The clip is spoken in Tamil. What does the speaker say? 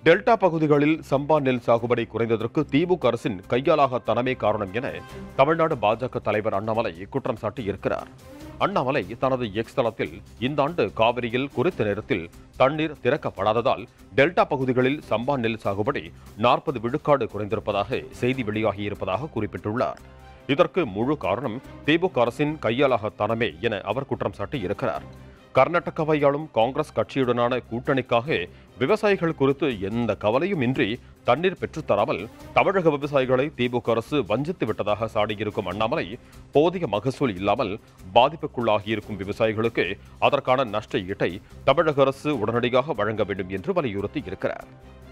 டெல்டா பகுதிகளில் சம்பா நெல் சாகுபடி குறைந்ததற்கு திமுக அரசின் கையாலாக தனமே காரணம் என தமிழ்நாடு பாஜக தலைவர் அண்ணாமலை குற்றம் சாட்டியிருக்கிறார் அண்ணாமலை தனது எக்ஸ் தளத்தில் இந்த ஆண்டு காவிரியில் குறித்த நேரத்தில் தண்ணீர் திறக்கப்படாததால் டெல்டா பகுதிகளில் சம்பா நெல் சாகுபடி நாற்பது விழுக்காடு குறைந்திருப்பதாக செய்தி வெளியாகியிருப்பதாக குறிப்பிட்டுள்ளார் இதற்கு முழு காரணம் திமுக அரசின் கையாலாகத்தனமே என அவர் குற்றம் சாட்டியிருக்கிறார் கர்நாடகாவை ஆளும் காங்கிரஸ் கட்சியுடனான கூட்டணிக்காக விவசாயிகள் குறித்து எந்த கவலையும் இன்றி தண்ணீர் பெற்றுத்தராமல் தமிழக விவசாயிகளை திமுக அரசு வஞ்சித்து விட்டதாக சாடியிருக்கும் அண்ணாமலை போதிய மகசூல் இல்லாமல் பாதிப்புக்குள்ளாகியிருக்கும் விவசாயிகளுக்கு அதற்கான நஷ்ட ஈட்டை தமிழக அரசு உடனடியாக வழங்க வேண்டும் என்று வலியுறுத்தி இருக்கிறார்